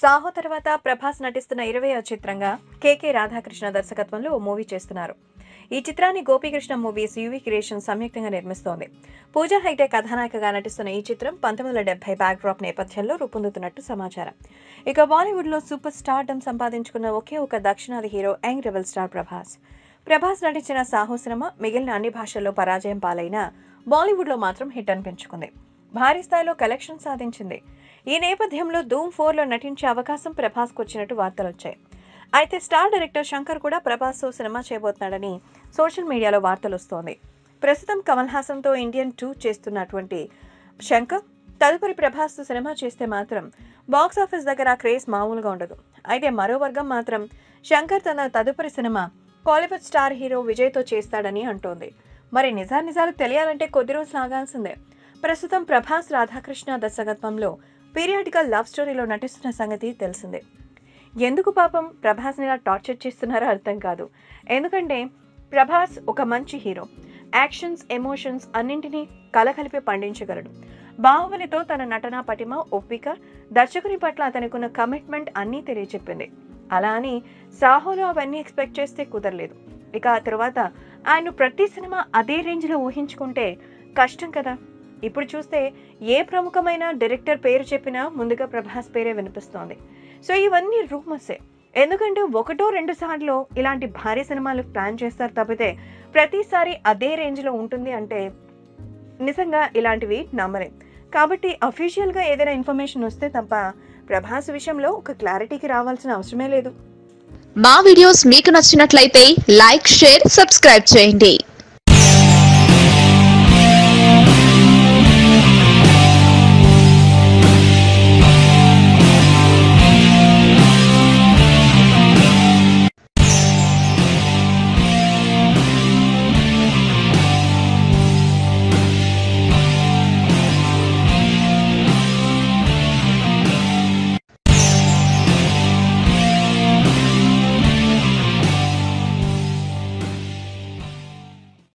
సాహో తర్వాత ప్రభాస్ నటిస్తున్న ఇరవయో చిత్రంగా కేకే రాధాకృష్ణ దర్శకత్వంలో ఓ మూవీ చేస్తున్నారు ఈ చిత్రాన్ని గోపీకృష్ణ మూవీస్ యూవీ క్రియేషన్ సంయుక్తంగా నిర్మిస్తోంది పూజా హైటెక్ కథానాయికగా నటిస్తున్న ఈ చిత్రం పంతొమ్మిది వందల డెబ్బై బ్యాక్ డ్రాప్ నేపథ్యంలో రూపొందుతున్నట్టు సమాచారం ఇక బాలీవుడ్ లో సూపర్ స్టార్డమ్ సంపాదించుకున్న ఒకే ఒక దక్షిణాది hero young rebel star Prabhas Prabhas నటించిన సాహో సినిమా మిగిలిన అన్ని భాషల్లో పరాజయం పాలైనా బాలీవుడ్ లో మాత్రం హిట్ అనిపించుకుంది భారీ స్థాయిలో కలెక్షన్ సాధించింది ఈ నేపథ్యంలో ధూమ్ ఫోర్లో నటించే అవకాశం ప్రభాస్కు వచ్చినట్టు వార్తలు వచ్చాయి అయితే స్టార్ డైరెక్టర్ శంకర్ కూడా ప్రభాస్తో సినిమా చేయబోతున్నాడని సోషల్ మీడియాలో వార్తలు వస్తోంది ప్రస్తుతం కమల్ హాసన్తో ఇండియన్ టూ చేస్తున్నటువంటి శంకర్ తదుపరి ప్రభాస్తో సినిమా చేస్తే మాత్రం బాక్స్ ఆఫీస్ దగ్గర ఆ క్రేజ్ మామూలుగా ఉండదు అయితే మరో వర్గం మాత్రం శంకర్ తన తదుపరి సినిమా కాలీవుడ్ స్టార్ హీరో విజయ్తో చేస్తాడని అంటోంది మరి నిజానిజాలు తెలియాలంటే కొద్ది రోజులు ఆగాల్సిందే ప్రస్తుతం ప్రభాస్ రాధాకృష్ణ దర్శకత్వంలో పీరియాడికల్ లవ్ స్టోరీలో నటిస్తున్న సంగతి తెలిసిందే ఎందుకు పాపం ప్రభాస్ని ఇలా టార్చర్ చేస్తున్నారో అర్థం కాదు ఎందుకంటే ప్రభాస్ ఒక మంచి హీరో యాక్షన్స్ ఎమోషన్స్ అన్నింటినీ కలకలిపి పండించగలడు బాహుబలితో తన నటన పటిమ ఒప్పిక దర్శకుని పట్ల అతనికున్న కమిట్మెంట్ అన్నీ తెలియచెప్పింది అలా అని సాహోలో అవన్నీ ఎక్స్పెక్ట్ చేస్తే కుదరలేదు ఇక ఆ తర్వాత ఆయన ప్రతి సినిమా అదే రేంజ్లో ఊహించుకుంటే కష్టం కదా ఇప్పుడు చూస్తే ఏ ప్రముఖమైన డైరెక్టర్ పేరు చెప్పినా ముందుగా ప్రభాస్ పేరే వినిపిస్తోంది సో ఇవన్నీ రూమర్సే ఎందుకంటే ఒకటో రెండు సార్లు ఇలాంటి భారీ సినిమాలు ప్లాన్ చేస్తారు తప్పితే ప్రతిసారి అదే రేంజ్లో ఉంటుంది అంటే నిజంగా ఇలాంటివి నమ్మలేం కాబట్టి అఫీషియల్గా ఏదైనా ఇన్ఫర్మేషన్ వస్తే తప్ప ప్రభాస్ విషయంలో ఒక క్లారిటీకి రావాల్సిన అవసరమే లేదు మా వీడియోస్ మీకు నచ్చినట్లయితే లైక్ షేర్ సబ్స్క్రైబ్ చేయండి